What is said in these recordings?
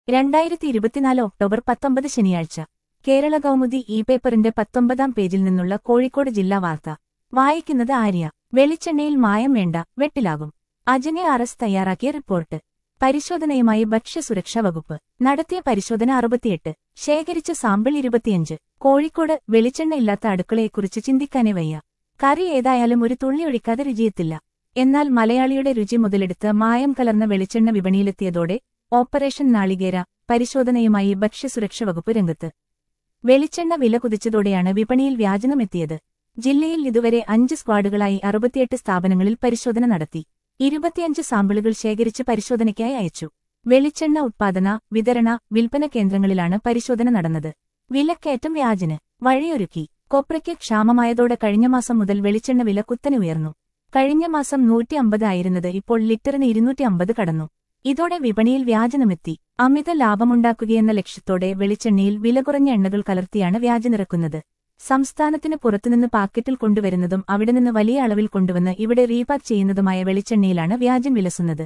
രണ്ടായിരത്തി ഇരുപത്തിനാല് ഒക്ടോബർ പത്തൊമ്പത് ശനിയാഴ്ച കേരള കൗമുദി ഇ പേപ്പറിന്റെ പത്തൊമ്പതാം പേജിൽ നിന്നുള്ള കോഴിക്കോട് ജില്ലാ വാർത്ത വായിക്കുന്നത് ആര്യ വെളിച്ചെണ്ണയിൽ മായം വേണ്ട വെട്ടിലാകും അജനെ അറസ് തയ്യാറാക്കിയ റിപ്പോർട്ട് പരിശോധനയുമായി ഭക്ഷ്യസുരക്ഷാ വകുപ്പ് നടത്തിയ പരിശോധന അറുപത്തിയെട്ട് ശേഖരിച്ച സാമ്പിൾ ഇരുപത്തിയഞ്ച് കോഴിക്കോട് വെളിച്ചെണ്ണ ഇല്ലാത്ത അടുക്കളയെക്കുറിച്ച് ചിന്തിക്കാനേ വയ്യ കറി ഏതായാലും ഒരു തുള്ളി ഒഴിക്കാതെ രുചിയെത്തില്ല എന്നാൽ മലയാളിയുടെ രുചി മുതലെടുത്ത് മായം കലർന്ന വെളിച്ചെണ്ണ വിപണിയിലെത്തിയതോടെ ഓപ്പറേഷൻ നാളികേര പരിശോധനയുമായി ഭക്ഷ്യസുരക്ഷാ വകുപ്പ് രംഗത്ത് വെളിച്ചെണ്ണ വില കുതിച്ചതോടെയാണ് വിപണിയിൽ വ്യാജനമെത്തിയത് ജില്ലയിൽ ഇതുവരെ അഞ്ച് സ്ക്വാഡുകളായി അറുപത്തിയെട്ട് സ്ഥാപനങ്ങളിൽ പരിശോധന നടത്തി ഇരുപത്തിയഞ്ച് സാമ്പിളുകൾ ശേഖരിച്ച് പരിശോധനയ്ക്കായി അയച്ചു വെളിച്ചെണ്ണ ഉത്പാദന വിതരണ വിൽപ്പന കേന്ദ്രങ്ങളിലാണ് പരിശോധന നടന്നത് വിലക്കയറ്റം വ്യാജന് വഴിയൊരുക്കി കൊപ്രയ്ക്ക് ക്ഷാമമായതോടെ കഴിഞ്ഞ മാസം മുതൽ വെളിച്ചെണ്ണ വില കുത്തനെ ഉയർന്നു കഴിഞ്ഞ മാസം നൂറ്റി അമ്പത് ആയിരുന്നത് ഇപ്പോൾ ലിറ്ററിന് ഇരുന്നൂറ്റി അമ്പത് കടന്നു ഇതോടെ വിപണിയിൽ വ്യാജനമെത്തി അമിത ലാഭമുണ്ടാക്കുകയെന്ന ലക്ഷ്യത്തോടെ വെളിച്ചെണ്ണയിൽ വില കുറഞ്ഞ എണ്ണകൾ കലർത്തിയാണ് വ്യാജനിറക്കുന്നത് സംസ്ഥാനത്തിന് പുറത്തുനിന്ന് പാക്കറ്റിൽ കൊണ്ടുവരുന്നതും അവിടെ നിന്ന് വലിയ അളവിൽ കൊണ്ടുവന്ന് ഇവിടെ റീപാക്ക് ചെയ്യുന്നതുമായ വെളിച്ചെണ്ണയിലാണ് വ്യാജം വിലസുന്നത്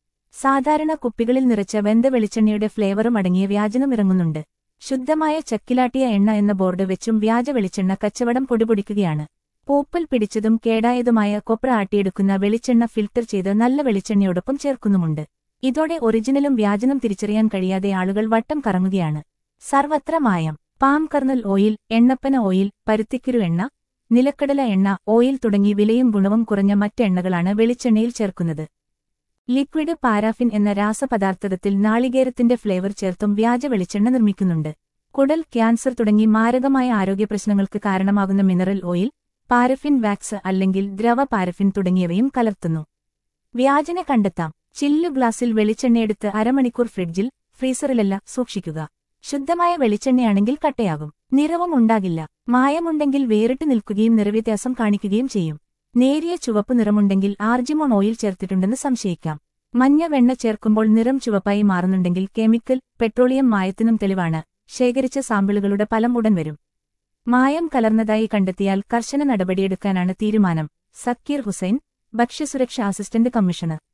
സാധാരണ കുപ്പികളിൽ നിറച്ച വെന്ത വെളിച്ചെണ്ണയുടെ ഫ്ലേവറും അടങ്ങിയ വ്യാജനം ഇറങ്ങുന്നുണ്ട് ശുദ്ധമായ ചക്കിലാട്ടിയ എണ്ണ എന്ന ബോർഡ് വെച്ചും വ്യാജ വെളിച്ചെണ്ണ കച്ചവടം പൊടിപൊടിക്കുകയാണ് പൂപ്പൽ പിടിച്ചതും കേടായതുമായ കൊപ്ര ആട്ടിയെടുക്കുന്ന വെളിച്ചെണ്ണ ഫിൽട്ടർ ചെയ്ത് നല്ല വെളിച്ചെണ്ണയോടൊപ്പം ചേർക്കുന്നുമുണ്ട് ഇതോടെ ഒറിജിനലും വ്യാജനം തിരിച്ചറിയാൻ കഴിയാതെ ആളുകൾ വട്ടം കറങ്ങുകയാണ് സർവത്ര മായം പാം കർണൽ ഓയിൽ എണ്ണപ്പന ഓയിൽ പരുത്തിക്കുരു എണ്ണ നിലക്കടല എണ്ണ ഓയിൽ തുടങ്ങി വിലയും ഗുണവും കുറഞ്ഞ മറ്റ് എണ്ണകളാണ് വെളിച്ചെണ്ണയിൽ ചേർക്കുന്നത് ലിക്വിഡ് പാരാഫിൻ എന്ന രാസപദാർത്ഥത്തിൽ നാളികേരത്തിന്റെ ഫ്ലേവർ ചേർത്തും വ്യാജ വെളിച്ചെണ്ണ നിർമ്മിക്കുന്നുണ്ട് കുടൽ ക്യാൻസർ തുടങ്ങി മാരകമായ ആരോഗ്യപ്രശ്നങ്ങൾക്ക് കാരണമാകുന്ന മിനറൽ ഓയിൽ പാരഫിൻ വാക്സ് അല്ലെങ്കിൽ ദ്രവ പാരഫിൻ തുടങ്ങിയവയും കലർത്തുന്നു വ്യാജനെ കണ്ടെത്താം ചില്ലു ഗ്ലാസിൽ വെളിച്ചെണ്ണയെടുത്ത് അരമണിക്കൂർ ഫ്രിഡ്ജിൽ ഫ്രീസറിലല്ല സൂക്ഷിക്കുക ശുദ്ധമായ വെളിച്ചെണ്ണയാണെങ്കിൽ കട്ടയാകും നിറവും ഉണ്ടാകില്ല മായമുണ്ടെങ്കിൽ വേറിട്ട് നിൽക്കുകയും നിറവ്യത്യാസം കാണിക്കുകയും ചെയ്യും നേരിയ ചുവപ്പ് നിറമുണ്ടെങ്കിൽ ആർജിമോൺ ഓയിൽ ചേർത്തിട്ടുണ്ടെന്ന് സംശയിക്കാം മഞ്ഞ വെണ്ണ ചേർക്കുമ്പോൾ നിറം ചുവപ്പായി മാറുന്നുണ്ടെങ്കിൽ കെമിക്കൽ പെട്രോളിയം മായത്തിനും തെളിവാണ് ശേഖരിച്ച സാമ്പിളുകളുടെ ഫലം ഉടൻ വരും മായം കലർന്നതായി കണ്ടെത്തിയാൽ കർശന നടപടിയെടുക്കാനാണ് തീരുമാനം സക്കീർ ഹുസൈൻ ഭക്ഷ്യസുരക്ഷാ അസിസ്റ്റന്റ് കമ്മീഷണർ